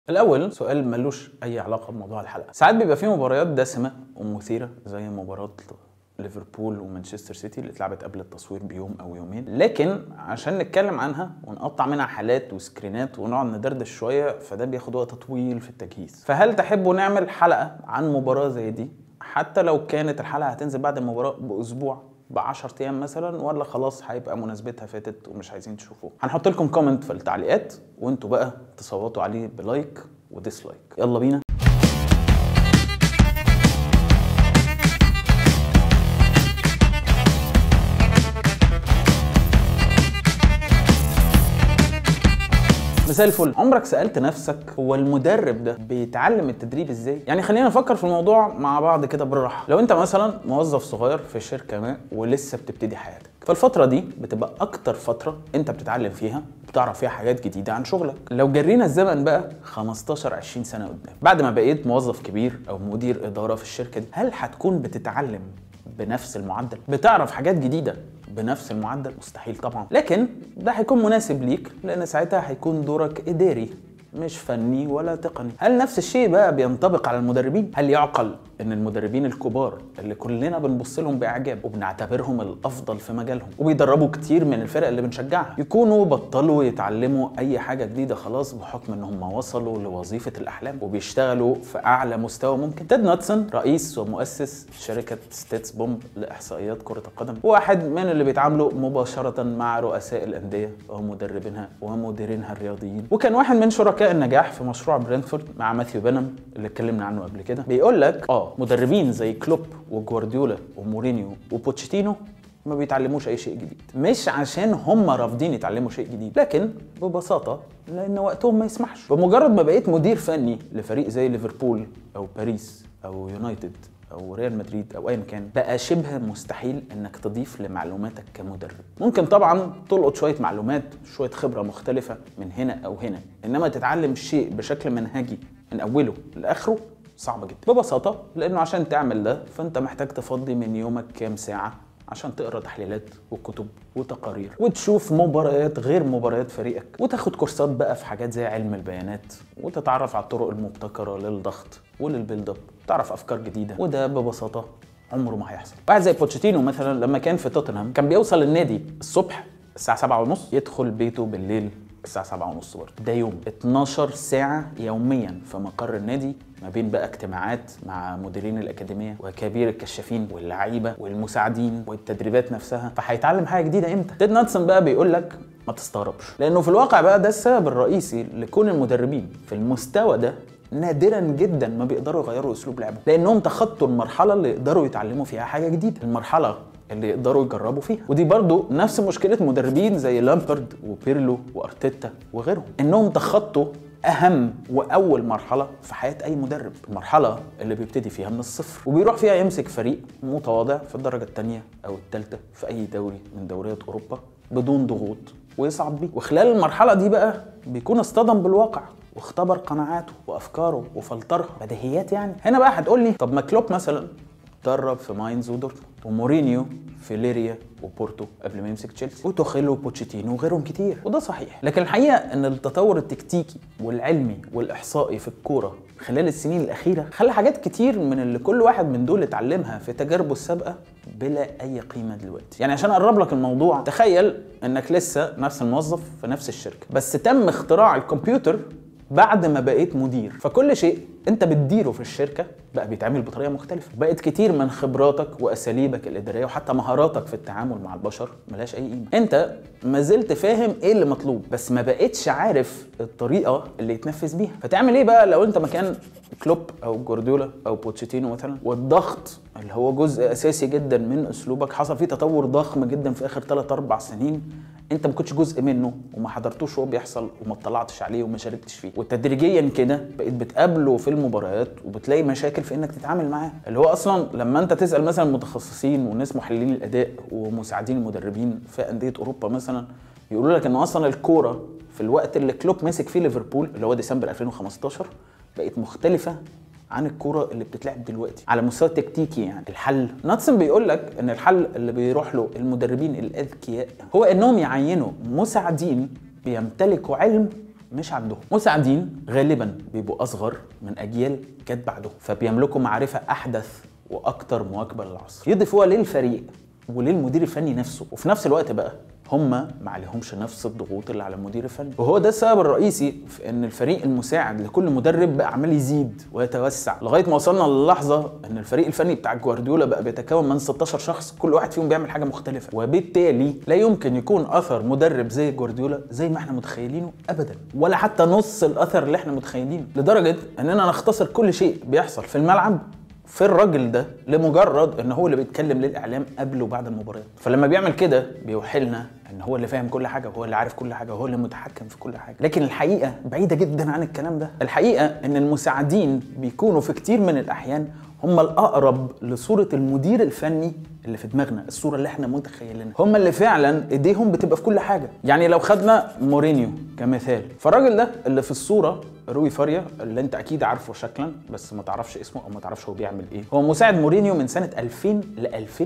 الاول سؤال ملوش اي علاقه بموضوع الحلقه ساعات بيبقى في مباريات دسمه ومثيره زي مباراه ليفربول ومانشستر سيتي اللي اتلعبت قبل التصوير بيوم او يومين لكن عشان نتكلم عنها ونقطع منها حالات وسكرينات ونقعد ندردش شويه فده بياخد وقت طويل في التجهيز فهل تحبوا نعمل حلقه عن مباراه زي دي حتى لو كانت الحلقه هتنزل بعد المباراه باسبوع ب 10 ايام مثلا ولا خلاص هيبقى مناسبتها فاتت ومش عايزين تشوفوه هنحط لكم كومنت في التعليقات وانتوا بقى تصوتوا عليه بلايك وديسلايك يلا بينا مساء الفل عمرك سالت نفسك هو المدرب ده بيتعلم التدريب ازاي يعني خلينا نفكر في الموضوع مع بعض كده بالراحه لو انت مثلا موظف صغير في شركه ما ولسه بتبتدي حياتك فالفتره دي بتبقى اكتر فتره انت بتتعلم فيها بتعرف فيها حاجات جديده عن شغلك لو جرينا الزمن بقى 15 20 سنه قدام بعد ما بقيت موظف كبير او مدير اداره في الشركه دي هل هتكون بتتعلم بنفس المعدل بتعرف حاجات جديده بنفس المعدل مستحيل طبعا لكن ده هيكون مناسب ليك لان ساعتها هيكون دورك اداري مش فني ولا تقني هل نفس الشيء بقى بينطبق على المدربين هل يعقل ان المدربين الكبار اللي كلنا بنبص لهم باعجاب وبنعتبرهم الافضل في مجالهم وبيدربوا كتير من الفرق اللي بنشجعها يكونوا بطلوا يتعلموا اي حاجه جديده خلاص بحكم ان هم وصلوا لوظيفه الاحلام وبيشتغلوا في اعلى مستوى ممكن تيد ناتسون رئيس ومؤسس شركه ستيتس بومب لاحصائيات كره القدم واحد من اللي بيتعاملوا مباشره مع رؤساء الانديه ومدربينها ومديرينها الرياضيين وكان واحد من شركاء النجاح في مشروع برينفورد مع ماثيو بينم اللي اتكلمنا عنه قبل كده بيقول لك اه مدربين زي كلوب وجوارديولا ومورينيو وبوتشيتينو ما بيتعلموش اي شيء جديد مش عشان هم رافضين يتعلموا شيء جديد لكن ببساطه لان وقتهم ما يسمحش بمجرد ما بقيت مدير فني لفريق زي ليفربول او باريس او يونايتد او ريال مدريد او ايا كان بقى شبه مستحيل انك تضيف لمعلوماتك كمدرب ممكن طبعا تلقط شويه معلومات شويه خبره مختلفه من هنا او هنا انما تتعلم شيء بشكل منهجي من اوله لاخره صعبه جدا ببساطه لانه عشان تعمل ده فانت محتاج تفضي من يومك كام ساعه عشان تقرا تحليلات وكتب وتقارير وتشوف مباريات غير مباريات فريقك وتاخد كورسات بقى في حاجات زي علم البيانات وتتعرف على الطرق المبتكره للضغط وللبيلد اب تعرف افكار جديده وده ببساطه عمره ما هيحصل واحد زي بوتشيتينو مثلا لما كان في توتنهام كان بيوصل النادي الصبح الساعه 7 ونص يدخل بيته بالليل الساعة 7 ونص برضه ده يوم 12 ساعة يوميا في مقر النادي ما بين بقى اجتماعات مع مديرين الأكاديمية وكبير الكشافين واللعيبة والمساعدين والتدريبات نفسها فهيتعلم حاجة جديدة امتى؟ تيد ناتسون بقى بيقول لك ما تستغربش لأنه في الواقع بقى ده السبب الرئيسي لكون المدربين في المستوى ده نادرا جدا ما بيقدروا يغيروا اسلوب لعبهم لانهم تخطوا المرحله اللي يقدروا يتعلموا فيها حاجه جديده المرحله اللي يقدروا يجربوا فيها ودي برضو نفس مشكله مدربين زي لامبرد وبيرلو وارتيتا وغيرهم انهم تخطوا اهم واول مرحله في حياه اي مدرب المرحله اللي بيبتدي فيها من الصفر وبيروح فيها يمسك فريق متواضع في الدرجه الثانيه او الثالثه في اي دوري من دوريات اوروبا بدون ضغوط ويصعد بيه وخلال المرحله دي بقى بيكون اصطدم بالواقع واختبر قناعاته وافكاره وفلترها بديهيات يعني هنا بقى هتقول لي طب ما كلوب مثلا درب في ماينز ودورتموند ومورينيو في ليريا وبورتو قبل ما يمسك تشيلسي وتوخيل وبوتشيتينو وغيرهم كتير وده صحيح لكن الحقيقه ان التطور التكتيكي والعلمي والاحصائي في الكوره خلال السنين الاخيره خلى حاجات كتير من اللي كل واحد من دول اتعلمها في تجاربه السابقه بلا اي قيمه دلوقتي يعني عشان اقرب لك الموضوع تخيل انك لسه نفس الموظف في نفس الشركه بس تم اختراع الكمبيوتر بعد ما بقيت مدير فكل شيء انت بتديره في الشركه بقى بيتعمل بطريقه مختلفه بقت كتير من خبراتك واساليبك الاداريه وحتى مهاراتك في التعامل مع البشر ملهاش اي قيمه انت ما زلت فاهم ايه اللي مطلوب بس ما بقتش عارف الطريقه اللي يتنفذ بيها فتعمل ايه بقى لو انت مكان كلوب او جوارديولا او بوتشيتينو مثلا والضغط اللي هو جزء اساسي جدا من اسلوبك حصل فيه تطور ضخم جدا في اخر 3 4 سنين انت ما كنتش جزء منه وما حضرتوش وهو بيحصل وما اطلعتش عليه وما شاركتش فيه وتدريجيا كده بقيت بتقابله في المباريات وبتلاقي مشاكل في انك تتعامل معاه اللي هو اصلا لما انت تسال مثلا متخصصين وناس محللين الاداء ومساعدين المدربين في انديه اوروبا مثلا يقولوا لك ان اصلا الكوره في الوقت اللي كلوب مسك فيه ليفربول اللي هو ديسمبر 2015 بقت مختلفه عن الكوره اللي بتتلعب دلوقتي على مستوى التكتيكي يعني الحل ناتسون بيقول لك ان الحل اللي بيروح له المدربين الاذكياء هو انهم يعينوا مساعدين بيمتلكوا علم مش عندهم مساعدين غالبا بيبقوا اصغر من اجيال جت بعدهم فبيملكوا معرفه احدث واكثر مواكبه للعصر يضيفوها للفريق وللمدير الفني نفسه وفي نفس الوقت بقى هم ما عليهمش نفس الضغوط اللي على المدير الفني وهو ده السبب الرئيسي في ان الفريق المساعد لكل مدرب بقى عمال يزيد ويتوسع لغايه ما وصلنا للحظه ان الفريق الفني بتاع جوارديولا بقى بيتكون من 16 شخص كل واحد فيهم بيعمل حاجه مختلفه وبالتالي لا يمكن يكون اثر مدرب زي جوارديولا زي ما احنا متخيلينه ابدا ولا حتى نص الاثر اللي احنا متخيلينه لدرجه اننا نختصر كل شيء بيحصل في الملعب في الراجل ده لمجرد ان هو اللي بيتكلم للاعلام قبل وبعد المباريات فلما بيعمل كده بيوحلنا ان هو اللي فاهم كل حاجه وهو اللي عارف كل حاجه وهو اللي متحكم في كل حاجه لكن الحقيقه بعيده جدا عن الكلام ده الحقيقه ان المساعدين بيكونوا في كتير من الاحيان هم الاقرب لصوره المدير الفني اللي في دماغنا الصوره اللي احنا متخيلينها هم اللي فعلا ايديهم بتبقى في كل حاجه يعني لو خدنا مورينيو كمثال فالراجل ده اللي في الصوره روي فاريا اللي انت اكيد عارفه شكلا بس ما تعرفش اسمه او ما تعرفش هو بيعمل ايه هو مساعد مورينيو من سنه 2000 ل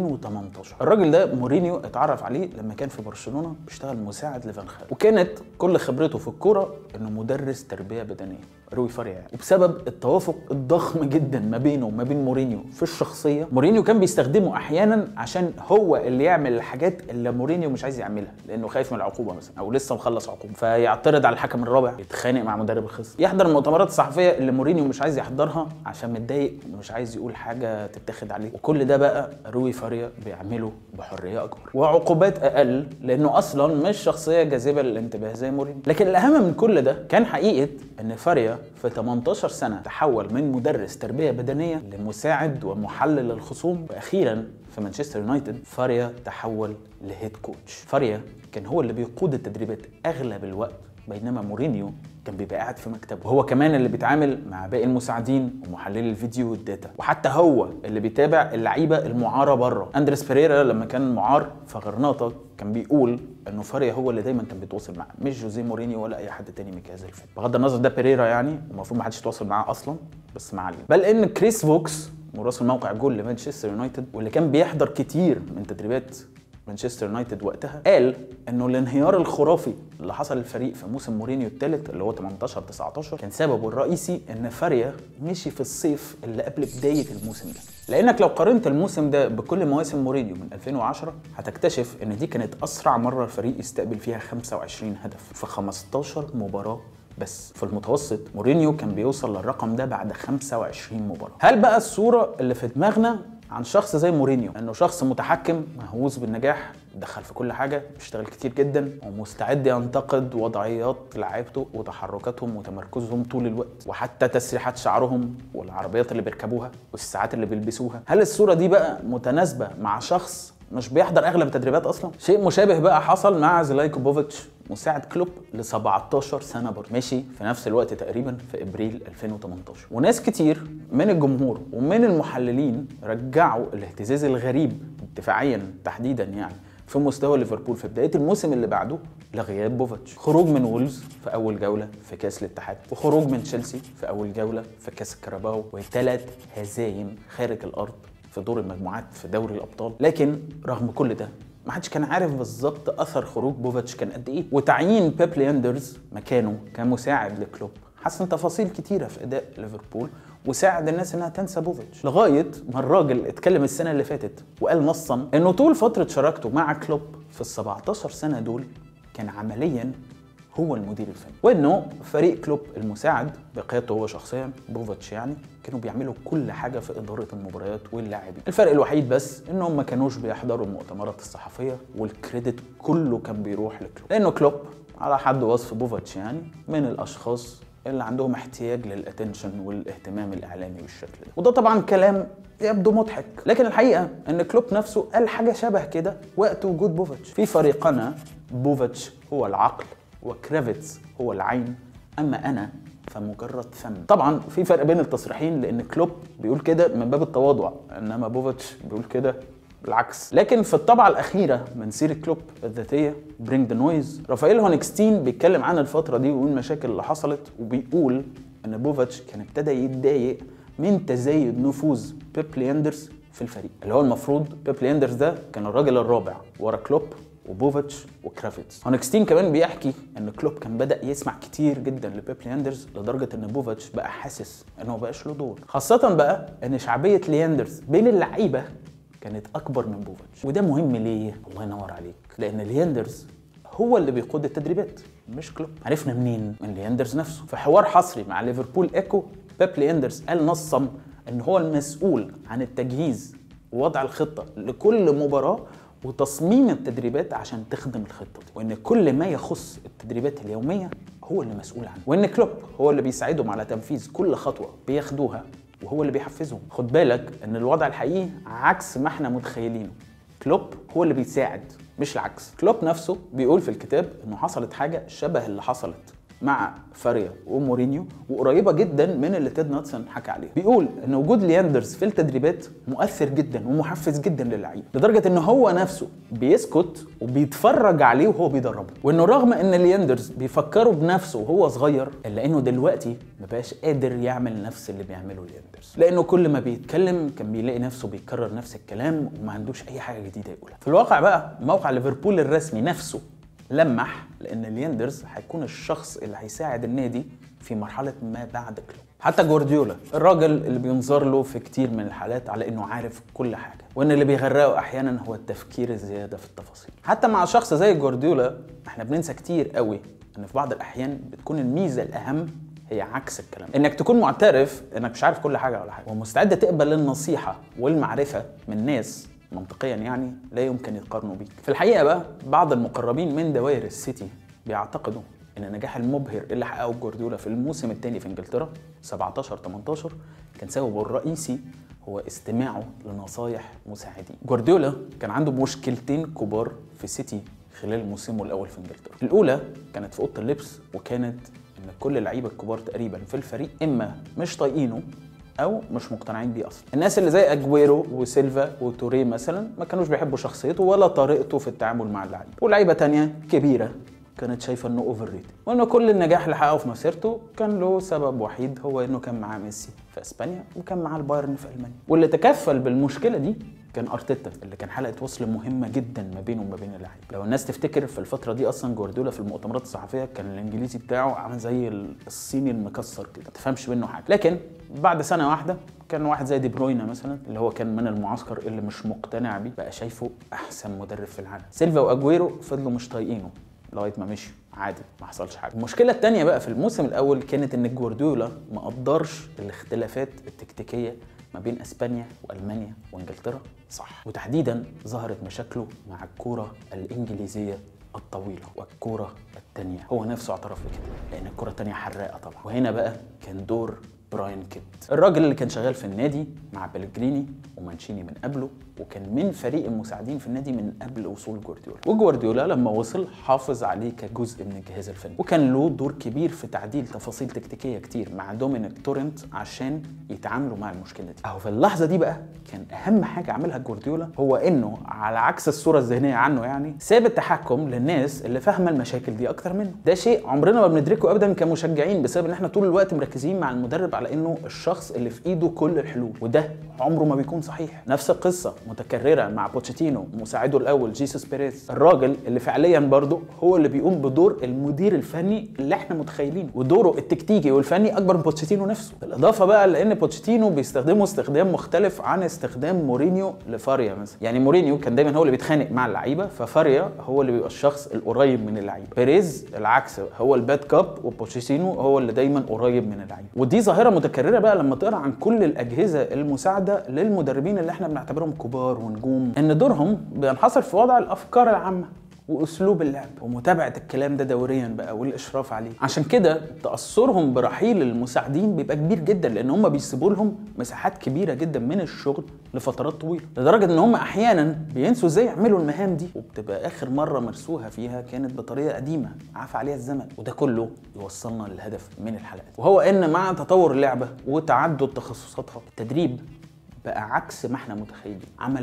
2018 الراجل ده مورينيو اتعرف عليه لما كان في برشلونه بيشتغل مساعد لفان خال وكانت كل خبرته في الكوره انه مدرس تربيه بدنيه روي فاريا يعني وبسبب التوافق الضخم جدا ما بينه وما بين مورينيو في الشخصيه مورينيو كان بيستخدمه احيانا عشان هو اللي يعمل الحاجات اللي مورينيو مش عايز يعملها لانه خايف من العقوبه مثلا او لسه مخلص عقوبه فيعترض على الحكم الرابع يتخانق مع مدرب الخصم يحضر المؤتمرات الصحفيه اللي مورينيو مش عايز يحضرها عشان متضايق ومش عايز يقول حاجه تتاخد عليه وكل ده بقى روي فاريا بيعمله بحريه اكبر وعقوبات اقل لانه اصلا مش شخصيه جاذبه للانتباه زي مورينيو لكن الاهم من كل ده كان حقيقه ان فاريا في 18 سنه تحول من مدرس تربيه بدنيه لمساعد ومحلل الخصوم واخيرا في مانشستر يونايتد فاريا تحول لهيد كوتش فاريا كان هو اللي بيقود التدريبات اغلب الوقت بينما مورينيو كان بيبقى قاعد في مكتبه وهو كمان اللي بيتعامل مع باقي المساعدين ومحللي الفيديو والداتا وحتى هو اللي بيتابع اللعيبه المعاره بره اندريس بيريرا لما كان معار في غرناطه كان بيقول انه فاريا هو اللي دايما كان بيتواصل معاه مش جوزيه مورينيو ولا اي حد تاني من جهاز الفني بغض النظر ده بيريرا يعني المفروض ما حدش يتواصل معاه اصلا بس ما علينا بل ان كريس فوكس مراسل موقع جول لمانشستر يونايتد واللي كان بيحضر كتير من تدريبات مانشستر يونايتد وقتها قال انه الانهيار الخرافي اللي حصل للفريق في موسم مورينيو الثالث اللي هو 18 19 كان سببه الرئيسي ان فاريا مشي في الصيف اللي قبل بدايه الموسم ده لانك لو قارنت الموسم ده بكل مواسم مورينيو من 2010 هتكتشف ان دي كانت اسرع مره الفريق يستقبل فيها 25 هدف في 15 مباراه بس في المتوسط مورينيو كان بيوصل للرقم ده بعد 25 مباراه هل بقى الصوره اللي في دماغنا عن شخص زي مورينيو انه شخص متحكم مهووس بالنجاح دخل في كل حاجه بيشتغل كتير جدا ومستعد ينتقد وضعيات لعيبته وتحركاتهم وتمركزهم طول الوقت وحتى تسريحات شعرهم والعربيات اللي بيركبوها والساعات اللي بيلبسوها هل الصوره دي بقى متناسبه مع شخص مش بيحضر اغلب التدريبات اصلا شيء مشابه بقى حصل مع زلايكو بوفيتش مساعد كلوب ل 17 سنه برضه ماشي في نفس الوقت تقريبا في ابريل 2018 وناس كتير من الجمهور ومن المحللين رجعوا الاهتزاز الغريب دفاعيا تحديدا يعني في مستوى ليفربول في بدايه الموسم اللي بعده لغياب بوفيتش خروج من وولز في اول جوله في كاس الاتحاد وخروج من تشيلسي في اول جوله في كاس الكاراباو وثلاث هزايم خارج الارض في دور المجموعات في دوري الابطال لكن رغم كل ده ما حدش كان عارف بالظبط اثر خروج بوفيتش كان قد ايه وتعيين بيب لياندرز مكانه كمساعد لكلوب حسن تفاصيل كتيره في اداء ليفربول وساعد الناس انها تنسى بوفيتش لغايه ما الراجل اتكلم السنه اللي فاتت وقال نصا انه طول فتره شراكته مع كلوب في ال 17 سنه دول كان عمليا هو المدير الفني وانه فريق كلوب المساعد بقيادته هو شخصيا بوفيتش يعني كانوا بيعملوا كل حاجه في اداره المباريات واللاعبين الفرق الوحيد بس انهم ما كانوش بيحضروا المؤتمرات الصحفيه والكريدت كله كان بيروح لكلوب لانه كلوب على حد وصف بوفيتش يعني من الاشخاص اللي عندهم احتياج للاتنشن والاهتمام الاعلامي بالشكل ده وده طبعا كلام يبدو مضحك لكن الحقيقه ان كلوب نفسه قال حاجه شبه كده وقت وجود بوفيتش في فريقنا بوفيتش هو العقل وكرافيتس هو العين اما انا فمجرد فم طبعا في فرق بين التصريحين لان كلوب بيقول كده من باب التواضع انما بوفيتش بيقول كده بالعكس لكن في الطبعه الاخيره من سيره كلوب الذاتيه برينج ذا نويز رافائيل هونكستين بيتكلم عن الفتره دي ويقول المشاكل اللي حصلت وبيقول ان بوفيتش كان ابتدى يتضايق من تزايد نفوذ بيب لياندرز في الفريق اللي هو المفروض بيب لياندرز ده كان الراجل الرابع ورا كلوب وبوفيتش وكرافيتس هونكستين كمان بيحكي ان كلوب كان بدا يسمع كتير جدا لبيب لياندرز لدرجه ان بوفيتش بقى حاسس انه ما بقاش له دور خاصه بقى ان شعبيه لياندرز بين اللعيبه كانت اكبر من بوفيتش وده مهم ليه الله ينور عليك لان لياندرز هو اللي بيقود التدريبات مش كلوب عرفنا منين من لياندرز نفسه في حوار حصري مع ليفربول ايكو بيب لياندرز قال نصا ان هو المسؤول عن التجهيز ووضع الخطه لكل مباراه وتصميم التدريبات عشان تخدم الخطه دي وان كل ما يخص التدريبات اليوميه هو اللي مسؤول عنه وان كلوب هو اللي بيساعدهم على تنفيذ كل خطوه بياخدوها وهو اللي بيحفزهم خد بالك ان الوضع الحقيقي عكس ما احنا متخيلينه كلوب هو اللي بيساعد مش العكس كلوب نفسه بيقول في الكتاب انه حصلت حاجه شبه اللي حصلت مع فاريا ومورينيو وقريبه جدا من اللي تيد ناتسون حكى عليه بيقول ان وجود لياندرز في التدريبات مؤثر جدا ومحفز جدا للعيبه لدرجه ان هو نفسه بيسكت وبيتفرج عليه وهو بيدربه وانه رغم ان لياندرز بيفكروا بنفسه وهو صغير الا انه دلوقتي ما بقاش قادر يعمل نفس اللي بيعمله لياندرز لانه كل ما بيتكلم كان بيلاقي نفسه بيكرر نفس الكلام وما عندوش اي حاجه جديده يقولها في الواقع بقى موقع ليفربول الرسمي نفسه لمح لان ليندرز هيكون الشخص اللي هيساعد النادي في مرحله ما بعد كلوب حتى جوارديولا الراجل اللي بينظر له في كتير من الحالات على انه عارف كل حاجه وان اللي بيغرقه احيانا هو التفكير الزياده في التفاصيل حتى مع شخص زي جوارديولا احنا بننسى كتير قوي ان في بعض الاحيان بتكون الميزه الاهم هي عكس الكلام انك تكون معترف انك مش عارف كل حاجه ولا حاجه ومستعد تقبل النصيحه والمعرفه من ناس منطقيا يعني لا يمكن يقارنوا بيك في الحقيقه بقى بعض المقربين من دوائر السيتي بيعتقدوا ان النجاح المبهر اللي حققه جوارديولا في الموسم الثاني في انجلترا 17 18 كان سببه الرئيسي هو استماعه لنصايح مساعدين جوارديولا كان عنده مشكلتين كبار في سيتي خلال موسمه الاول في انجلترا الاولى كانت في اوضه اللبس وكانت ان كل اللعيبه الكبار تقريبا في الفريق اما مش طايقينه او مش مقتنعين بيه اصلا الناس اللي زي اجويرو وسيلفا وتوري مثلا ما كانوش بيحبوا شخصيته ولا طريقته في التعامل مع اللعيبه ولاعيبه تانية كبيره كانت شايفه انه اوفر ريت وان كل النجاح اللي حققه في مسيرته كان له سبب وحيد هو انه كان معاه ميسي في اسبانيا وكان معاه البايرن في المانيا واللي تكفل بالمشكله دي كان ارتيتا اللي كان حلقه وصل مهمه جدا ما بينه وما بين اللعيبه لو الناس تفتكر في الفتره دي اصلا جوارديولا في المؤتمرات الصحفيه كان الانجليزي بتاعه عامل زي الصيني المكسر كده ما تفهمش منه حاجه لكن بعد سنه واحده كان واحد زي دي بروينا مثلا اللي هو كان من المعسكر اللي مش مقتنع بيه بقى شايفه احسن مدرب في العالم سيلفا واجويرو فضلوا مش طايقينه لغايه ما مشي عادي ما حصلش حاجه المشكله الثانيه بقى في الموسم الاول كانت ان جوارديولا ما قدرش الاختلافات التكتيكيه ما بين اسبانيا والمانيا وانجلترا صح وتحديدا ظهرت مشاكله مع الكوره الانجليزيه الطويله والكوره الثانيه هو نفسه اعترف بكده لان الكوره الثانيه حراقه طبعا وهنا بقى كان دور براين كيت الراجل اللي كان شغال في النادي مع بلجريني ومانشيني من قبله وكان من فريق المساعدين في النادي من قبل وصول جوارديولا وجوارديولا لما وصل حافظ عليه كجزء من الجهاز الفني وكان له دور كبير في تعديل تفاصيل تكتيكيه كتير مع دومينيك تورنت عشان يتعاملوا مع المشكله دي اهو في اللحظه دي بقى كان اهم حاجه عملها جوارديولا هو انه على عكس الصوره الذهنيه عنه يعني ساب التحكم للناس اللي فاهمه المشاكل دي اكتر منه ده شيء عمرنا ما بندركه ابدا كمشجعين بسبب ان احنا طول الوقت مركزين مع المدرب على انه الشخص اللي في ايده كل الحلول وده عمره ما بيكون صحيح نفس القصه متكرره مع بوتشيتينو مساعده الاول جيسوس بيريز الراجل اللي فعليا برضه هو اللي بيقوم بدور المدير الفني اللي احنا متخيلينه ودوره التكتيكي والفني اكبر من بوتشيتينو نفسه بالاضافه بقى لان بوتشيتينو بيستخدمه استخدام مختلف عن استخدام مورينيو لفاريا مثلا يعني مورينيو كان دايما هو اللي بيتخانق مع اللعيبه ففاريا هو اللي بيبقى الشخص القريب من اللعيبه بيريز العكس هو الباد كاب وبوتشيتينو هو اللي دايما قريب من اللعيبه ودي ظاهره متكرره بقى لما تقرا عن كل الاجهزه المساعده للمدربين اللي احنا بنعتبرهم كبار ونجوم ان دورهم بينحصر في وضع الافكار العامه واسلوب اللعب ومتابعه الكلام ده دوريا بقى والاشراف عليه عشان كده تاثرهم برحيل المساعدين بيبقى كبير جدا لان هم بيسيبوا لهم مساحات كبيره جدا من الشغل لفترات طويله لدرجه ان هم احيانا بينسوا ازاي يعملوا المهام دي وبتبقى اخر مره مرسوها فيها كانت بطريقه قديمه عفى عليها الزمن وده كله يوصلنا للهدف من الحلقه وهو ان مع تطور اللعبه وتعدد تخصصاتها التدريب بقى عكس ما احنا متخيلين عمل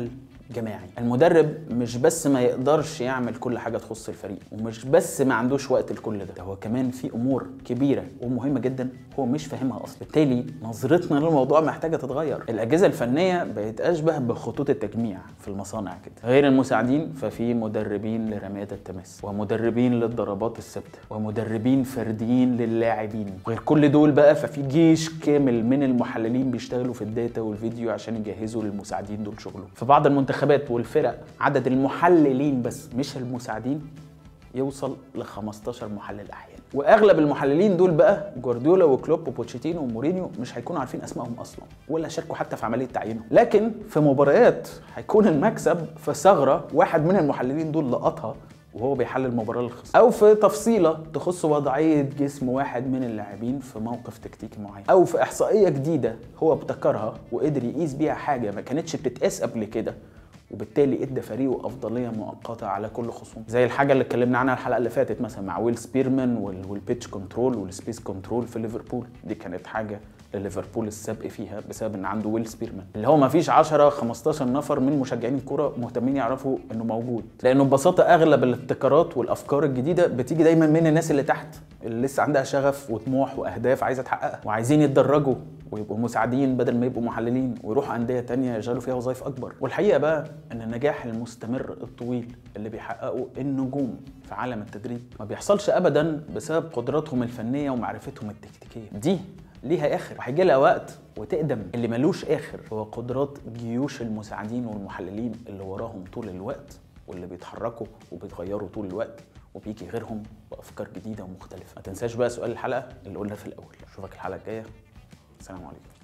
جماعي المدرب مش بس ما يقدرش يعمل كل حاجه تخص الفريق ومش بس ما عندوش وقت لكل ده ده هو كمان في امور كبيره ومهمه جدا هو مش فاهمها اصلا بالتالي نظرتنا للموضوع محتاجه تتغير الاجهزه الفنيه بقت اشبه بخطوط التجميع في المصانع كده غير المساعدين ففي مدربين لرميات التماس ومدربين للضربات الثابته ومدربين فرديين للاعبين غير كل دول بقى ففي جيش كامل من المحللين بيشتغلوا في الداتا والفيديو عشان يجهزوا للمساعدين دول شغلهم في بعض المنتخبات والفرق عدد المحللين بس مش المساعدين يوصل ل 15 محلل احيانا واغلب المحللين دول بقى جوارديولا وكلوب وبوتشيتينو ومورينيو مش هيكونوا عارفين اسمائهم اصلا ولا شاركوا حتى في عمليه تعيينهم لكن في مباريات هيكون المكسب في ثغره واحد من المحللين دول لقطها وهو بيحلل المباراه للخصم او في تفصيله تخص وضعيه جسم واحد من اللاعبين في موقف تكتيكي معين او في احصائيه جديده هو ابتكرها وقدر يقيس بيها حاجه ما كانتش بتتقاس قبل كده وبالتالي ادى فريقه افضليه مؤقته على كل خصوم زي الحاجه اللي اتكلمنا عنها الحلقه اللي فاتت مثلا مع ويل سبيرمان وال- والبيتش كنترول والسبيس كنترول في ليفربول دي كانت حاجه لليفربول السابق فيها بسبب ان عنده ويل سبيرمان اللي هو ما فيش 10 15 نفر من مشجعين الكوره مهتمين يعرفوا انه موجود لانه ببساطه اغلب الابتكارات والافكار الجديده بتيجي دايما من الناس اللي تحت اللي لسه عندها شغف وطموح واهداف عايزه تحققها وعايزين يتدرجوا ويبقوا مساعدين بدل ما يبقوا محللين ويروحوا انديه تانية يشغلوا فيها وظائف اكبر والحقيقه بقى ان النجاح المستمر الطويل اللي بيحققه النجوم في عالم التدريب ما بيحصلش ابدا بسبب قدراتهم الفنيه ومعرفتهم التكتيكيه دي ليها اخر وهيجي لها وقت وتقدم اللي ملوش اخر هو قدرات جيوش المساعدين والمحللين اللي وراهم طول الوقت واللي بيتحركوا وبيتغيروا طول الوقت وبيجي غيرهم بافكار جديده ومختلفه ما تنساش بقى سؤال الحلقه اللي قلنا في الاول اشوفك الحلقه الجايه السلام عليكم